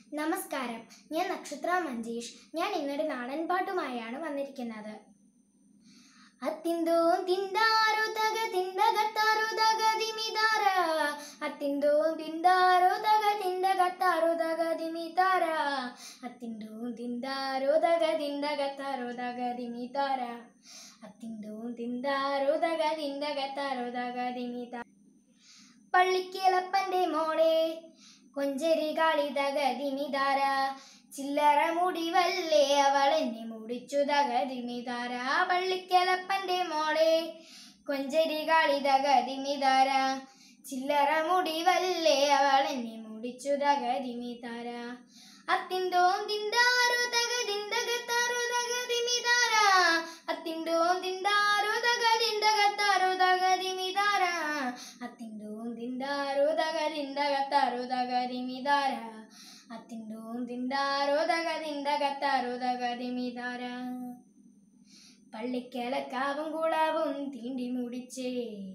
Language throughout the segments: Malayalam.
നമസ്കാരം ഞാൻ നക്ഷത്ര മഞ്ജീഷ് ഞാൻ ഇന്നൊരു നാടൻ പാട്ടുമായാണ് വന്നിരിക്കുന്നത് അത്തിന്തോം തിന്താരോ തക തിന്തകത്താരോ തക ദിമിതാര അത്തിന്തോം തിന്താരോ തക തിന്തകത്താരോ തക ദിമിതാര അത്തിന്തോം തിന്താരോ തക തിന്തകത്താരോ തക ദിമിതാര അത്തിന്തോം തിന്താരോ തക തിന്തകത്താരോ തക ദിമിതാര പള്ളിക്കേലപ്പന്റെ മോളെ കൊഞ്ചരി കാളിതക ദിമിതാര ചില്ലറ മുടിവല്ലേ അവൾ എന്നെ മുടിച്ചു തക ദിമിതാര പള്ളിക്കലപ്പന്റെ മോളെ കൊഞ്ചരി കാളിതക ദിമിതാര ചില്ലറ മുടിവല്ലേ അവൾ എന്നെ മുടിച്ചു തക ദിമിതാര അത്തിന്തോം തിന്താരോ തക ദിന്തകത്താരോ തക ദിമിതാര അത്തിന്തോം തിന്താരോ തക ദിന്തകത്താരോ തക ദിമിതാര അത്തിന്തോം തിന്താരോ തക ദിന്തകത്താരോ തക ദിമിതാര അത്തിന്തോം തിന്താരോ തക ദിന്തകത്താരോ തക ദിമിതാര പള്ളിക്കലക്കാവും കുളാവും തീണ്ടി മുടിച്ചേ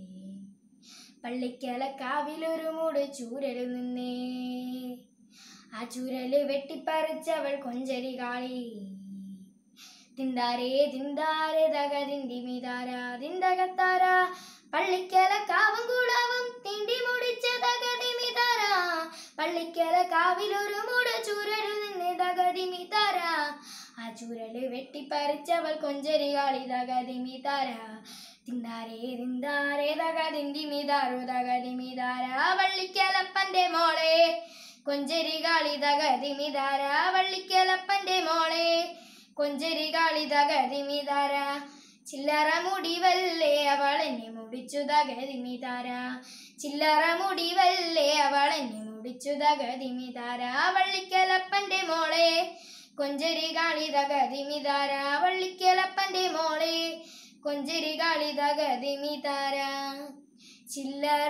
പള്ളിക്കലക്കാവിലൊരു മൂട് ചൂരല് നിന്നേ ആ ചൂരല് വെട്ടിപ്പറിച്ചവൾ കൊഞ്ചരി കാളി തിന്താരേ തിന്താരേ തക തിന്തിമിതാര തിന്തകത്താര പള്ളിക്കല കാവും കൂടാവും തിണ്ടി മുടിച്ച തകതിമിതാര പള്ളിക്കല കാവിലൊരു മുട ചൂരല് നിന്ന് തകതിമിതാര ആ ചൂരല് വെട്ടിപ്പറിച്ചവൾ കൊഞ്ചരി കാളി തകതിമിതാര തിന്താരേ തിന്താരേ തകതിന്തിമിതാരോ തകതിമിതാര വള്ളിക്കലപ്പന്റെ മോളെ കൊഞ്ചരി കാളി തകതിമിതാര വള്ളിക്കലപ്പന്റെ മോളെ കൊഞ്ചരി കാളി തകതിമിതാര ചില്ലറ മുടിവല്ലേ അവൾ എന്നെ മുടിച്ചു തകതിമിതാര ചില്ലറ മുടിവല്ലേ അവൾ എന്നെ മുടിച്ചു തകതിമിതാര വള്ളിക്കലപ്പന്റെ മോളെ കൊഞ്ചരി കാളി തകതിമിതാര വള്ളിക്കലപ്പന്റെ മോളെ കൊഞ്ചരി കാളി തകതിമിതാര ചില്ലറ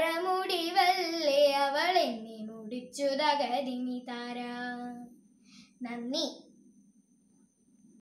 മുടിവല്ലേ അവൾ എന്നെ മുടിച്ചു തകതിമിതാര നന്ദി